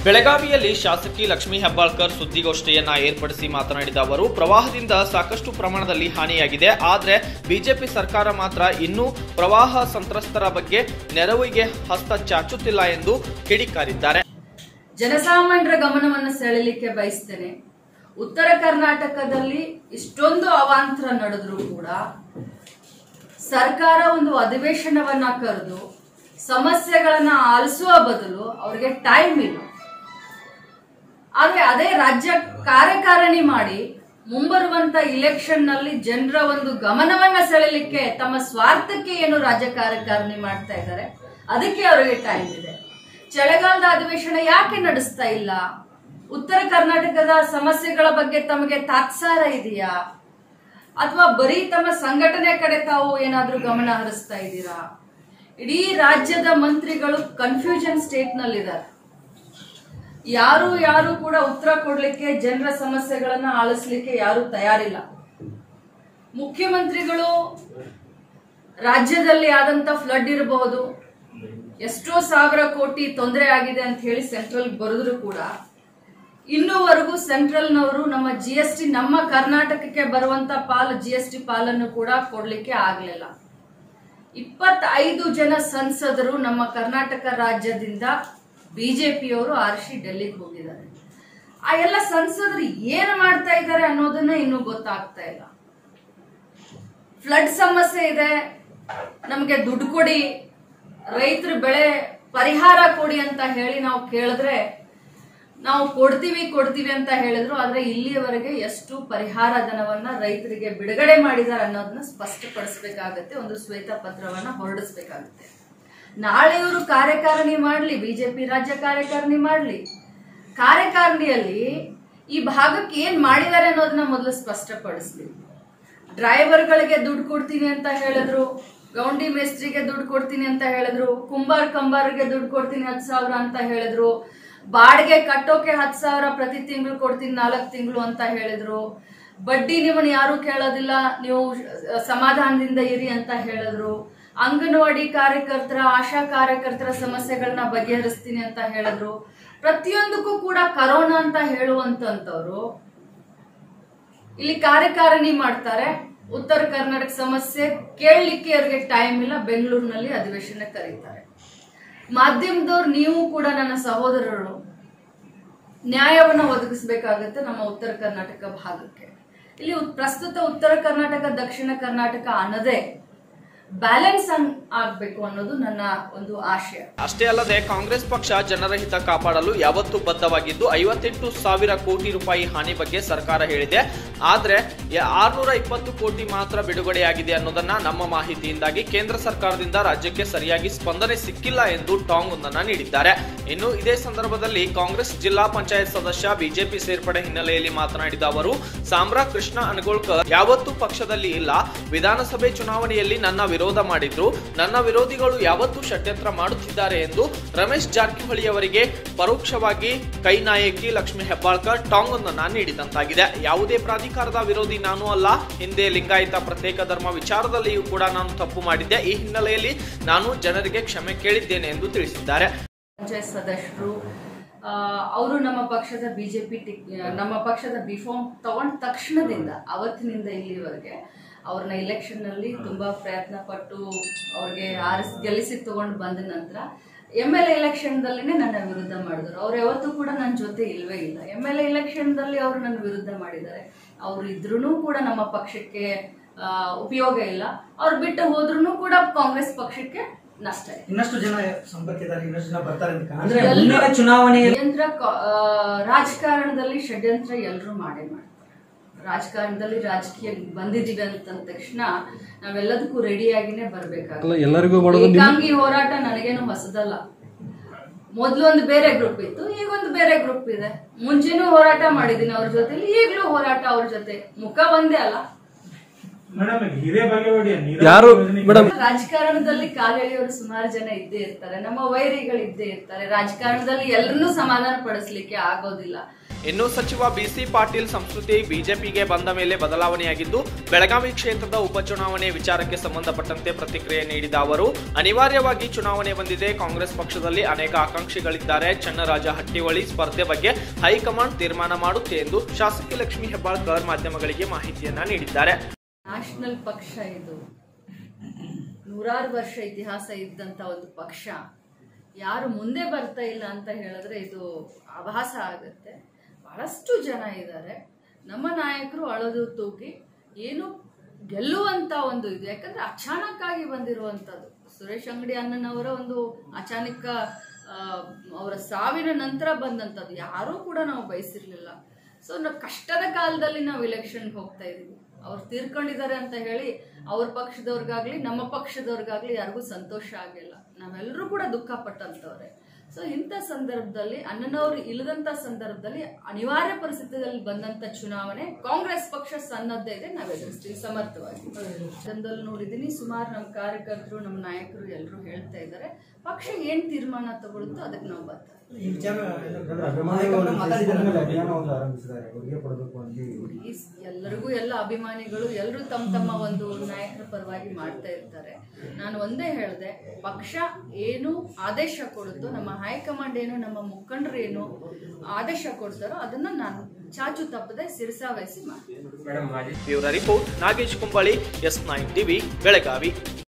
ಬೆಳಗಾವಿಯಲ್ಲಿ ಶಾಸಕಿ ಲಕ್ಷ್ಮೀ ಹೆಬ್ಬಾಳ್ಕರ್ ಸುದ್ದಿಗೋಷ್ಠಿಯನ್ನ ಏರ್ಪಡಿಸಿ ಮಾತನಾಡಿದ ಅವರು ಪ್ರವಾಹದಿಂದ ಸಾಕಷ್ಟು ಪ್ರಮಾಣದಲ್ಲಿ ಹಾನಿಯಾಗಿದೆ ಆದರೆ ಬಿಜೆಪಿ ಸರ್ಕಾರ ಮಾತ್ರ ಇನ್ನೂ ಪ್ರವಾಹ ಸಂತ್ರಸ್ತರ ಬಗ್ಗೆ ನೆರವಿಗೆ ಹಸ್ತ ಚಾಚುತ್ತಿಲ್ಲ ಎಂದು ಕಿಡಿಕಾರಿದ್ದಾರೆ ಜನಸಾಮಾನ್ಯರ ಗಮನವನ್ನು ಸೆಳೆಯಲಿಕ್ಕೆ ಬಯಸ್ತೇನೆ ಉತ್ತರ ಕರ್ನಾಟಕದಲ್ಲಿ ಇಷ್ಟೊಂದು ಅವಾಂತರ ನಡೆದ್ರೂ ಕೂಡ ಸರ್ಕಾರ ಒಂದು ಅಧಿವೇಶನವನ್ನ ಕರೆದು ಸಮಸ್ಯೆಗಳನ್ನ ಆಲಿಸುವ ಬದಲು ಅವ್ರಿಗೆ ಟೈಮ್ ಇಲ್ಲ ಆದ್ರೆ ಅದೇ ರಾಜ್ಯ ಕಾರ್ಯಕಾರಿಣಿ ಮಾಡಿ ಮುಂಬರುವಂತ ಇಲೆಕ್ಷನ್ ನಲ್ಲಿ ಜನರ ಒಂದು ಗಮನವನ್ನ ಸೆಳೆಯಲಿಕ್ಕೆ ತಮ್ಮ ಸ್ವಾರ್ಥಕ್ಕೆ ಏನು ರಾಜ್ಯ ಕಾರ್ಯಕಾರಿಣಿ ಮಾಡ್ತಾ ಇದ್ದಾರೆ ಅದಕ್ಕೆ ಅವರಿಗೆ ಟೈಮ್ ಇದೆ ಚಳಿಗಾಲದ ಅಧಿವೇಶನ ಯಾಕೆ ನಡೆಸ್ತಾ ಇಲ್ಲ ಉತ್ತರ ಕರ್ನಾಟಕದ ಸಮಸ್ಯೆಗಳ ಬಗ್ಗೆ ತಮಗೆ ತಾತ್ಸಾರ ಇದೆಯಾ ಅಥವಾ ಬರೀ ತಮ್ಮ ಸಂಘಟನೆ ಕಡೆ ತಾವು ಏನಾದ್ರೂ ಗಮನ ಹರಿಸ್ತಾ ಇದ್ದೀರಾ ಇಡೀ ರಾಜ್ಯದ ಮಂತ್ರಿಗಳು ಕನ್ಫ್ಯೂಷನ್ ಸ್ಟೇಟ್ ನಲ್ಲಿದ್ದಾರೆ ಯಾರು ಯಾರು ಕೂಡ ಉತ್ತರ ಕೊಡ್ಲಿಕ್ಕೆ ಜನರ ಸಮಸ್ಯೆಗಳನ್ನ ಆಲಿಸ್ಲಿಕ್ಕೆ ಯಾರು ತಯಾರಿಲ್ಲ ಮುಖ್ಯಮಂತ್ರಿಗಳು ರಾಜ್ಯದಲ್ಲಿ ಆದಂತ ಫ್ಲಡ್ ಇರಬಹುದು ಎಷ್ಟೋ ಸಾವಿರ ಕೋಟಿ ತೊಂದರೆ ಆಗಿದೆ ಅಂತ ಹೇಳಿ ಸೆಂಟ್ರಲ್ ಬರೆದ್ರು ಕೂಡ ಇನ್ನೂವರೆಗೂ ಸೆಂಟ್ರಲ್ನವರು ನಮ್ಮ ಜಿ ಎಸ್ ಟಿ ನಮ್ಮ ಕರ್ನಾಟಕಕ್ಕೆ ಬರುವಂತ ಪಾಲು ಜಿ ಎಸ್ ಟಿ ಪಾಲನ್ನು ಕೂಡ ಕೊಡ್ಲಿಕ್ಕೆ ಆಗ್ಲಿಲ್ಲ ಇಪ್ಪತ್ತೈದು ಜನ ಸಂಸದರು ನಮ್ಮ ಕರ್ನಾಟಕ ರಾಜ್ಯದಿಂದ ಬಿಜೆಪಿಯವರು ಆರಿಸಿ ಡೆಲ್ಲಿಗೆ ಹೋಗಿದ್ದಾರೆ ಆ ಎಲ್ಲ ಸಂಸದರು ಏನು ಮಾಡ್ತಾ ಇದ್ದಾರೆ ಅನ್ನೋದನ್ನ ಇನ್ನೂ ಗೊತ್ತಾಗ್ತಾ ಇಲ್ಲ ಫ್ಲಡ್ ಸಮಸ್ಯೆ ಇದೆ ನಮಗೆ ದುಡ್ಡು ಕೊಡಿ ರೈತರ ಬೆಳೆ ಪರಿಹಾರ ಕೊಡಿ ಅಂತ ಹೇಳಿ ನಾವು ಕೇಳಿದ್ರೆ ನಾವು ಕೊಡ್ತೀವಿ ಕೊಡ್ತೀವಿ ಅಂತ ಹೇಳಿದ್ರು ಆದ್ರೆ ಇಲ್ಲಿಯವರೆಗೆ ಎಷ್ಟು ಪರಿಹಾರ ಧನವನ್ನ ರೈತರಿಗೆ ಬಿಡುಗಡೆ ಮಾಡಿದ್ದಾರೆ ಅನ್ನೋದನ್ನ ಸ್ಪಷ್ಟಪಡಿಸಬೇಕಾಗತ್ತೆ ಒಂದು ಶ್ವೇತ ಪತ್ರವನ್ನ ಹೊರಡಿಸ್ಬೇಕಾಗತ್ತೆ ನಾಳೆ ಇವರು ಕಾರ್ಯಕಾರಿಣಿ ಮಾಡ್ಲಿ ಬಿಜೆಪಿ ರಾಜ್ಯ ಕಾರ್ಯಕಾರಿಣಿ ಮಾಡ್ಲಿ ಕಾರ್ಯಕಾರಿಣಿಯಲ್ಲಿ ಈ ಭಾಗಕ್ಕೆ ಏನ್ ಮಾಡಿದ್ದಾರೆ ಅನ್ನೋದನ್ನ ಮೊದಲು ಸ್ಪಷ್ಟಪಡಿಸ್ಲಿ ಡ್ರೈವರ್ಗಳಿಗೆ ದುಡ್ಡು ಕೊಡ್ತೀನಿ ಅಂತ ಹೇಳಿದ್ರು ಗೌಂಡಿ ಮೇಸ್ತ್ರಿಗೆ ದುಡ್ಡು ಕೊಡ್ತೀನಿ ಅಂತ ಹೇಳಿದ್ರು ಕುಂಬಾರ್ ಕಂಬಾರ್ಗೆ ದುಡ್ಡು ಕೊಡ್ತೀನಿ ಹತ್ತು ಸಾವಿರ ಅಂತ ಹೇಳಿದ್ರು ಬಾಡಿಗೆ ಕಟ್ಟೋಕೆ ಹತ್ತು ಸಾವಿರ ಪ್ರತಿ ತಿಂಗಳು ಕೊಡ್ತೀನಿ ನಾಲ್ಕು ತಿಂಗಳು ಅಂತ ಹೇಳಿದ್ರು ಬಡ್ಡಿ ನಿಮ್ಮನ್ನ ಯಾರು ಕೇಳೋದಿಲ್ಲ ನೀವು ಸಮಾಧಾನದಿಂದ ಇರಿ ಅಂತ ಹೇಳಿದ್ರು ಅಂಗನವಾಡಿ ಕಾರ್ಯಕರ್ತರ ಆಶಾ ಕಾರ್ಯಕರ್ತರ ಸಮಸ್ಯೆಗಳನ್ನ ಬಗೆಹರಿಸ್ತೀನಿ ಅಂತ ಹೇಳಿದ್ರು ಪ್ರತಿಯೊಂದಕ್ಕೂ ಕೂಡ ಕರೋನಾ ಅಂತ ಹೇಳುವಂತವ್ರು ಇಲ್ಲಿ ಕಾರ್ಯಕಾರಿಣಿ ಮಾಡ್ತಾರೆ ಉತ್ತರ ಕರ್ನಾಟಕ ಸಮಸ್ಯೆ ಕೇಳಲಿಕ್ಕೆ ಅವ್ರಿಗೆ ಟೈಮ್ ಇಲ್ಲ ಬೆಂಗಳೂರಿನಲ್ಲಿ ಅಧಿವೇಶನ ಕರೀತಾರೆ ಮಾಧ್ಯಮದವ್ರು ನೀವು ಕೂಡ ನನ್ನ ಸಹೋದರರು ನ್ಯಾಯವನ್ನ ಒದಗಿಸಬೇಕಾಗತ್ತೆ ನಮ್ಮ ಉತ್ತರ ಕರ್ನಾಟಕ ಭಾಗಕ್ಕೆ ಇಲ್ಲಿ ಉತ್- ಪ್ರಸ್ತುತ ಉತ್ತರ ಕರ್ನಾಟಕ ದಕ್ಷಿಣ ಕರ್ನಾಟಕ ಅನ್ನದೇ ಬ್ಯಾಲೆನ್ಸ್ ಆಗ್ಬೇಕು ಅನ್ನೋದು ನನ್ನ ಒಂದು ಆಶಯ ಅಷ್ಟೇ ಅಲ್ಲದೆ ಕಾಂಗ್ರೆಸ್ ಪಕ್ಷ ಜನರ ಹಿತ ಕಾಪಾಡಲು ಯಾವತ್ತೂ ಬದ್ಧವಾಗಿದ್ದು ಐವತ್ತೆಂಟು ಸಾವಿರ ಕೋಟಿ ರೂಪಾಯಿ ಹಾನಿ ಬಗ್ಗೆ ಸರ್ಕಾರ ಹೇಳಿದೆ ಆದ್ರೆ ಆರ್ನೂರ ಇಪ್ಪತ್ತು ಕೋಟಿ ಮಾತ್ರ ಬಿಡುಗಡೆಯಾಗಿದೆ ಅನ್ನೋದನ್ನ ನಮ್ಮ ಮಾಹಿತಿಯಿಂದಾಗಿ ಕೇಂದ್ರ ಸರ್ಕಾರದಿಂದ ರಾಜ್ಯಕ್ಕೆ ಸರಿಯಾಗಿ ಸ್ಪಂದನೆ ಸಿಕ್ಕಿಲ್ಲ ಎಂದು ಟಾಂಗ್ ಒಂದನ್ನ ನೀಡಿದ್ದಾರೆ ಇನ್ನು ಇದೇ ಸಂದರ್ಭದಲ್ಲಿ ಕಾಂಗ್ರೆಸ್ ಜಿಲ್ಲಾ ಪಂಚಾಯತ್ ಸದಸ್ಯ ಬಿಜೆಪಿ ಸೇರ್ಪಡೆ ಹಿನ್ನೆಲೆಯಲ್ಲಿ ಮಾತನಾಡಿದ ಅವರು ಸಾಮ್ರಾ ಕೃಷ್ಣ ಅನಗೋಳ್ಕರ್ ಯಾವತ್ತೂ ಪಕ್ಷದಲ್ಲಿ ಇಲ್ಲ ವಿಧಾನಸಭೆ ಚುನಾವಣೆಯಲ್ಲಿ ನನ್ನ ವಿರೋಧ ಮಾಡಿದ್ರು ನನ್ನ ವಿರೋಧಿಗಳು ಯಾವತ್ತೂ ಷಡ್ಯಂತ್ರ ಮಾಡುತ್ತಿದ್ದಾರೆ ಎಂದು ರಮೇಶ್ ಜಾರಕಿಹೊಳಿ ಅವರಿಗೆ ಪರೋಕ್ಷವಾಗಿ ಕೈ ನಾಯಕಿ ಲಕ್ಷ್ಮಿ ಹೆಬ್ಬಾಳ್ಕರ್ ಟಾಂಗ್ ಒಂದನ್ನ ನೀಡಿದಂತಾಗಿದೆ ಯಾವುದೇ ಪ್ರಾಧಿಕಾರದ ವಿರೋಧಿ ನಾನು ಅಲ್ಲ ಹಿಂದೆ ಲಿಂಗಾಯತ ಪ್ರತ್ಯೇಕ ಧರ್ಮ ವಿಚಾರದಲ್ಲಿಯೂ ಕೂಡ ನಾನು ತಪ್ಪು ಮಾಡಿದ್ದೆ ಈ ಹಿನ್ನೆಲೆಯಲ್ಲಿ ನಾನು ಜನರಿಗೆ ಕ್ಷಮೆ ಕೇಳಿದ್ದೇನೆ ಎಂದು ತಿಳಿಸಿದ್ದಾರೆ ಪಂಚಾಯತ್ ಸದಸ್ಯರು ಅವರು ನಮ್ಮ ಪಕ್ಷದ ಬಿಜೆಪಿ ನಮ್ಮ ಪಕ್ಷದ ಬಿಫಾರ್ಮ್ ತಗೊಂಡ ತಕ್ಷಣದಿಂದ ಅವತ್ತಿನಿಂದ ಇಲ್ಲಿವರೆಗೆ ಅವ್ರನ್ನ ಎಲೆಕ್ಷನ್ ನಲ್ಲಿ ತುಂಬಾ ಪ್ರಯತ್ನ ಪಟ್ಟು ಅವ್ರಿಗೆ ಆರಿಸಿ ಗೆಲ್ಲಿಸಿ ತಗೊಂಡು ಬಂದ ನಂತರ ಎಮ್ ಎಲ್ ಎಲೆಕ್ಷನ್ದಲ್ಲಿನೇ ನನ್ನ ವಿರುದ್ಧ ಮಾಡಿದ್ರು ಅವ್ರು ಯಾವತ್ತೂ ಕೂಡ ನನ್ನ ಜೊತೆ ಇಲ್ವೇ ಇಲ್ಲ ಎಮ್ ಎಲ್ ಎಲೆಕ್ಷನ್ದಲ್ಲಿ ಅವರು ನನ್ನ ವಿರುದ್ಧ ಮಾಡಿದ್ದಾರೆ ಅವ್ರು ಇದ್ರೂ ಕೂಡ ನಮ್ಮ ಪಕ್ಷಕ್ಕೆ ಆ, ಉಪಯೋಗ ಇಲ್ಲ ಅವ್ರು ಬಿಟ್ಟು ಹೋದ್ರೂ ಕೂಡ ಕಾಂಗ್ರೆಸ್ ಪಕ್ಷಕ್ಕೆ ನಷ್ಟ ಇದೆ ಇನ್ನಷ್ಟು ಜನ ಸಂಪರ್ಕಿದ್ದಾರೆ ಇನ್ನಷ್ಟು ಜನ ಬರ್ತಾರೆ ಅಂತ ಕಾಣುತ್ತೆ. ಅಂದ್ರೆ ಮುಂದಿನ ಚುನಾವಣೆಯಲ್ಲಿ ಷಡ್ಯಂತ್ರ ಕ- ಆ, ರಾಜಕಾರಣದಲ್ಲಿ ಷಡ್ಯಂತ್ರ ಎಲ್ಲರೂ ಮಾಡೇ ಮಾಡ್ತಾರೆ ರಾಜಕಾರಣದಲ್ಲಿ ರಾಜಕೀಯ ಬಂದಿದ್ದೀವಿ ಅಂತ ಅಂದ ತಕ್ಷಣ ನಾವೆಲ್ಲದಕ್ಕೂ ರೆಡಿಯಾಗಿನೇ ಬರ್ಬೇಕಾಗುತ್ತೆ ಎಲ್ಲರಿಗೂ ಮಾಡೋದು ನಿಮ್ಮ ಏಕಾಂಗಿ ಹೋರಾಟ ನನಗೇನು ಹೊಸದಲ್ಲ ಮೊದ್ಲು ಒಂದು ಬೇರೆ ಗ್ರೂಪ್ ಇತ್ತು ಈಗ ಒಂದು ಬೇರೆ ಗ್ರೂಪ್ ಇದೆ ಮುಂಚೆನೂ ಹೋರಾಟ ಮಾಡಿದ್ದೀನಿ ಅವ್ರ ಜೊತೆ ಈಗಲೂ ಹೋರಾಟ ಅವ್ರ ಜೊತೆ ಮುಖ ಒಂದೇ ಅಲ್ಲ ಮೇಡಮ್ ಹಿರೇಬಾಗೇವಾಡಿ ಯಾರು ಮೇಡಮ್ ರಾಜಕಾರಣದಲ್ಲಿ ಕಾಲೆಳೆಯೋರು ಸುಮಾರು ಜನ ಇದ್ದೇ ಇರ್ತಾರೆ ನಮ್ಮ ವೈರಿಗಳು ಇದ್ದೇ ಇರ್ತಾರೆ ರಾಜಕಾರಣದಲ್ಲಿ ಎಲ್ಲರನ್ನೂ ಸಮಾಧಾನ ಪಡಿಸ್ಲಿಕ್ಕೆ ಆಗೋದಿಲ್ಲ ಇನ್ನು ಸಚಿವ ಬಿಸಿ ಪಾಟೀಲ್ ಸಂಸ್ಕೃತಿ ಬಿಜೆಪಿಗೆ ಬಂದ ಮೇಲೆ ಬದಲಾವಣೆಯಾಗಿದ್ದು ಬೆಳಗಾವಿ ಕ್ಷೇತ್ರದ ಉಪಚುನಾವಣೆ ವಿಚಾರಕ್ಕೆ ಸಂಬಂಧಪಟ್ಟಂತೆ ಪ್ರತಿಕ್ರಿಯೆ ನೀಡಿದ ಅವರು ಅನಿವಾರ್ಯವಾಗಿ ಚುನಾವಣೆ ಬಂದಿದೆ ಕಾಂಗ್ರೆಸ್ ಪಕ್ಷದಲ್ಲಿ ಅನೇಕ ಆಕಾಂಕ್ಷಿಗಳಿದ್ದಾರೆ ಚನ್ನರಾಜ ಹಟ್ಟಿಹೊಳಿ ಸ್ಪರ್ಧೆ ಬಗ್ಗೆ ಹೈಕಮಾಂಡ್ ತೀರ್ಮಾನ ಮಾಡುತ್ತೆ ಎಂದು ಶಾಸಕಿ ಲಕ್ಷ್ಮೀ ಹೆಬ್ಬಾಳ್ಕರ್ ಮಾಧ್ಯಮಗಳಿಗೆ ಮಾಹಿತಿಯನ್ನ ನೀಡಿದ್ದಾರೆ ನ್ಯಾಷನಲ್ ಪಕ್ಷ ಇದು ನೂರಾರು ವರ್ಷ ಇತಿಹಾಸ ಇದ್ದಂತ ಒಂದು ಪಕ್ಷ ಯಾರು ಮುಂದೆ ಬರ್ತಾ ಇಲ್ಲ ಅಂತ ಹೇಳಿದ್ರೆ ಇದು ಆಭಾಸ ಆಗುತ್ತೆ ಬಹಳಷ್ಟು ಜನ ಇದ್ದಾರೆ ನಮ್ಮ ನಾಯಕರು ಅಳದು ತೂಗಿ ಏನು ಗೆಲ್ಲುವಂತ ಒಂದು ಇದು ಯಾಕಂದ್ರೆ ಅಚಾನಕ್ಕಾಗಿ ಬಂದಿರುವಂಥದ್ದು ಸುರೇಶ್ ಅಂಗಡಿ ಅಣ್ಣನವರ ಒಂದು ಅಚಾನಕ ಆ, ಅವರ ಸಾವಿನ ನಂತರ ಬಂದಂಥದ್ದು ಯಾರೂ ಕೂಡ ನಾವು ಬಯಸಿರ್ಲಿಲ್ಲ ಸೊ ನಾವು ಕಷ್ಟದ ಕಾಲದಲ್ಲಿ ನಾವು ಇಲೆಕ್ಷನ್ಗೆ ಹೋಗ್ತಾ ಇದೀವಿ ಅವ್ರು ತೀರ್ಕೊಂಡಿದ್ದಾರೆ ಅಂತ ಹೇಳಿ ಅವ್ರ ಪಕ್ಷದವ್ರಿಗಾಗ್ಲಿ ನಮ್ಮ ಪಕ್ಷದವ್ರಿಗಾಗ್ಲಿ ಯಾರಿಗೂ ಸಂತೋಷ ಆಗಿಲ್ಲ ನಾವೆಲ್ಲರೂ ಕೂಡ ದುಃಖ ಪಟ್ಟಂತವ್ರೆ ಸೊ ಇಂಥ ಸಂದರ್ಭದಲ್ಲಿ ಅಣ್ಣನವ್ರು ಇಲ್ಲದಂತ ಸಂದರ್ಭದಲ್ಲಿ ಅನಿವಾರ್ಯ ಪರಿಸ್ಥಿತಿಯಲ್ಲಿ ಬಂದಂತ ಚುನಾವಣೆ ಕಾಂಗ್ರೆಸ್ ಪಕ್ಷ ಸನ್ನದ್ಧ ಇದೆ ನಾವು ಎದುರಿಸ್ತೀವಿ ಸಮರ್ಥವಾಗಿ ಜನದಲ್ಲಿ ನೋಡಿದೀನಿ ಸುಮಾರು ನಮ್ಮ ಕಾರ್ಯಕರ್ತರು ನಮ್ಮ ನಾಯಕರು ಎಲ್ಲರೂ ಹೇಳ್ತಾ ಇದ್ದಾರೆ ಪಕ್ಷ ಏನ್ ತೀರ್ಮಾನ ತಗೊಳುತ್ತೋ ಅದಕ್ಕೆ ನಾವು ಬರ್ತಾರೆ ಈ ವಿಚಾರ ಎಲ್ಲ ಅಭಿಮಾನಿಗಳು ಮಾತಾಡಿದ್ದಾರೆ ಮೇಲೆ ಅಭಿಯಾನ ಒಂದು ಆರಂಭಿಸಿದ್ದಾರೆ ಹುಡುಗಿ ಕೊಡಬೇಕು ಅಂತ ಹೇಳಿ ಈ ಸ್- ಎಲ್ಲರಿಗೂ ಎಲ್ಲ ಅಭಿಮಾನಿಗಳು ಎಲ್ಲರೂ ತಮ್ಮ ತಮ್ಮ ಒಂದು ನಾಯಕರ ಪರವಾಗಿ ಮಾಡ್ತಾ ಇರ್ತಾರೆ ನಾನು ಒಂದೇ ಹೇಳಿದೆ ಪಕ್ಷ ಏನು ಆದೇಶ ಕೊಡುತ್ತೋ ನಮ್ಮ ಹೈಕಮಾಂಡ್ ಏನು ನಮ್ಮ ಮುಖಂಡರು ಏನು ಆದೇಶ ಕೊಡ್ತಾರೋ ಅದನ್ನ ನಾನು ಚಾಚು ತಪ್ಪದೆ ಸಿರಸಾವಹಿಸಿ ಮಾಡ್ತೀನಿ bureau report Nagesh Kumbali S nine TV Belagavi